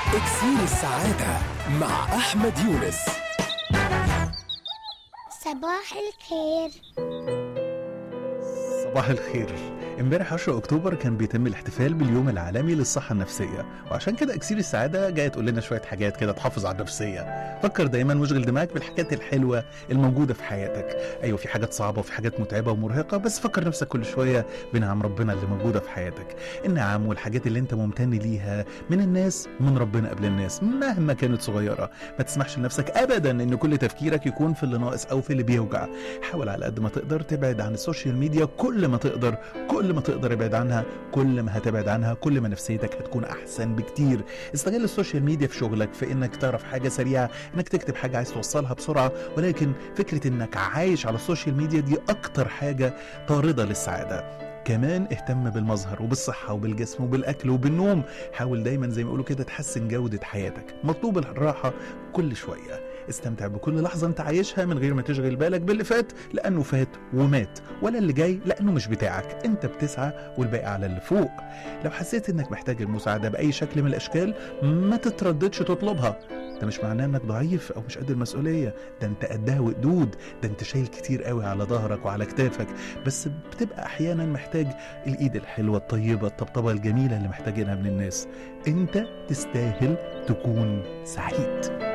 اكسير السعادة مع أحمد يونس صباح الخير صباح الخير امبارح 10 اكتوبر كان بيتم الاحتفال باليوم العالمي للصحه النفسيه وعشان كده اكسير السعاده جايه تقول لنا شويه حاجات كده تحافظ على النفسيه فكر دايما واشغل دماغك بالحاجات الحلوه الموجوده في حياتك ايوه في حاجات صعبه وفي حاجات متعبه ومرهقه بس فكر نفسك كل شويه بنعم ربنا اللي موجوده في حياتك النعم والحاجات اللي انت ممتن ليها من الناس من ربنا قبل الناس مهما كانت صغيره ما تسمحش لنفسك ابدا ان كل تفكيرك يكون في اللي ناقص او في اللي بيوجع حاول على قد ما تقدر تبعد عن السوشيال ميديا كل ما تقدر كل ما تقدر ابعد عنها كل ما هتبعد عنها كل ما نفسيتك هتكون احسن بكتير استغل السوشيال ميديا في شغلك في انك تعرف حاجه سريعه انك تكتب حاجه عايز توصلها بسرعه ولكن فكره انك عايش على السوشيال ميديا دي اكتر حاجه طارده للسعاده كمان اهتم بالمظهر وبالصحة وبالجسم وبالأكل وبالنوم حاول دايما زي ما يقولوا كده تحسن جودة حياتك مطلوب الراحة كل شوية استمتع بكل لحظة انت عايشها من غير ما تشغل بالك باللي فات لأنه فات ومات ولا اللي جاي لأنه مش بتاعك انت بتسعى والباقي على اللي فوق لو حسيت انك محتاج المساعدة بأي شكل من الأشكال ما تترددش تطلبها ده مش معناه انك ضعيف او مش قد المسؤوليه ده انت قدها وقدود ده انت شايل كتير قوي على ظهرك وعلى كتافك بس بتبقى احيانا محتاج الايد الحلوه الطيبه الطبطبه الجميله اللي محتاجينها من الناس انت تستاهل تكون سعيد